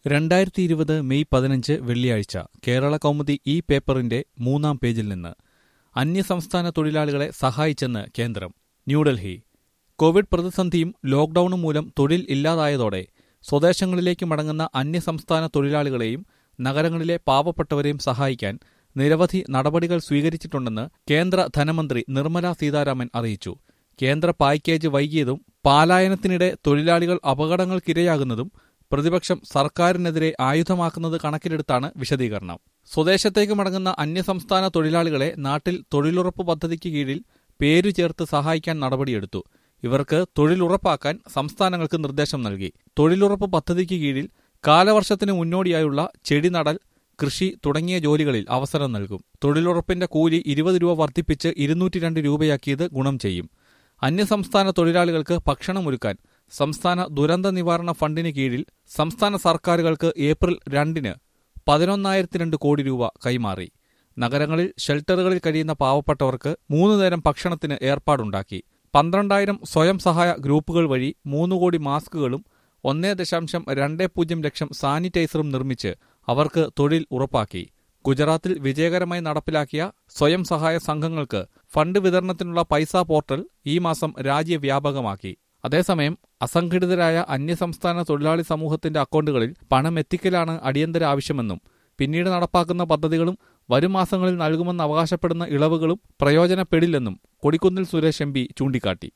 രണ്ടായിരത്തി ഇരുപത് മെയ് പതിനഞ്ച് വെള്ളിയാഴ്ച കേരള കൗമുദി ഈ പേപ്പറിന്റെ മൂന്നാം പേജിൽ നിന്ന് അന്യസംസ്ഥാന തൊഴിലാളികളെ സഹായിച്ചെന്ന് കേന്ദ്രം ന്യൂഡൽഹി കോവിഡ് പ്രതിസന്ധിയും ലോക്ഡൌണും മൂലം തൊഴിൽ ഇല്ലാതായതോടെ സ്വദേശങ്ങളിലേക്ക് മടങ്ങുന്ന അന്യസംസ്ഥാന തൊഴിലാളികളെയും നഗരങ്ങളിലെ പാവപ്പെട്ടവരെയും സഹായിക്കാൻ നിരവധി നടപടികൾ സ്വീകരിച്ചിട്ടുണ്ടെന്ന് കേന്ദ്ര ധനമന്ത്രി നിർമ്മല സീതാരാമൻ അറിയിച്ചു കേന്ദ്ര പാക്കേജ് വൈകിയതും പാലായനത്തിനിടെ തൊഴിലാളികൾ അപകടങ്ങൾക്കിരയാകുന്നതും പ്രതിപക്ഷം സർക്കാരിനെതിരെ ആയുധമാക്കുന്നത് കണക്കിലെടുത്താണ് വിശദീകരണം സ്വദേശത്തേക്ക് മടങ്ങുന്ന അന്യസംസ്ഥാന തൊഴിലാളികളെ നാട്ടിൽ തൊഴിലുറപ്പ് പദ്ധതിക്ക് കീഴിൽ പേരു ചേർത്ത് സഹായിക്കാൻ നടപടിയെടുത്തു ഇവർക്ക് തൊഴിലുറപ്പാക്കാൻ സംസ്ഥാനങ്ങൾക്ക് നിർദ്ദേശം നൽകി തൊഴിലുറപ്പ് പദ്ധതിക്ക് കീഴിൽ കാലവർഷത്തിന് മുന്നോടിയായുള്ള ചെടി നടൽ കൃഷി തുടങ്ങിയ ജോലികളിൽ അവസരം നൽകും തൊഴിലുറപ്പിന്റെ കൂലി ഇരുപത് രൂപ വർദ്ധിപ്പിച്ച് ഇരുന്നൂറ്റി രണ്ട് രൂപയാക്കിയത് ഗുണം ചെയ്യും അന്യസംസ്ഥാന തൊഴിലാളികൾക്ക് ഭക്ഷണമൊരുക്കാൻ സംസ്ഥാന ദുരന്ത നിവാരണ ഫണ്ടിന് കീഴിൽ സംസ്ഥാന സർക്കാരുകൾക്ക് ഏപ്രിൽ രണ്ടിന് പതിനൊന്നായിരത്തി രണ്ട് കോടി രൂപ കൈമാറി നഗരങ്ങളിൽ ഷെൽട്ടറുകളിൽ കഴിയുന്ന പാവപ്പെട്ടവർക്ക് മൂന്ന് നേരം ഭക്ഷണത്തിന് ഏർപ്പാടുണ്ടാക്കി പന്ത്രണ്ടായിരം സ്വയം സഹായ ഗ്രൂപ്പുകൾ വഴി മൂന്ന് കോടി മാസ്കുകളും ഒന്നേ ദശാംശം രണ്ട് പൂജ്യം ലക്ഷം സാനിറ്റൈസറും നിർമ്മിച്ച് അവർക്ക് തൊഴിൽ ഉറപ്പാക്കി ഗുജറാത്തിൽ വിജയകരമായി നടപ്പിലാക്കിയ സ്വയം സഹായ സംഘങ്ങൾക്ക് ഫണ്ട് വിതരണത്തിനുള്ള പൈസ പോർട്ടൽ ഈ മാസം രാജ്യവ്യാപകമാക്കി അതേസമയം അസംഘടിതരായ അന്യസംസ്ഥാന തൊഴിലാളി സമൂഹത്തിന്റെ അക്കൗണ്ടുകളിൽ പണം എത്തിക്കലാണ് അടിയന്തര ആവശ്യമെന്നും പിന്നീട് നടപ്പാക്കുന്ന പദ്ധതികളും വരും മാസങ്ങളിൽ നൽകുമെന്ന് അവകാശപ്പെടുന്ന ഇളവുകളും പ്രയോജനപ്പെടില്ലെന്നും കൊടിക്കുന്നിൽ സുരേഷ് എം ചൂണ്ടിക്കാട്ടി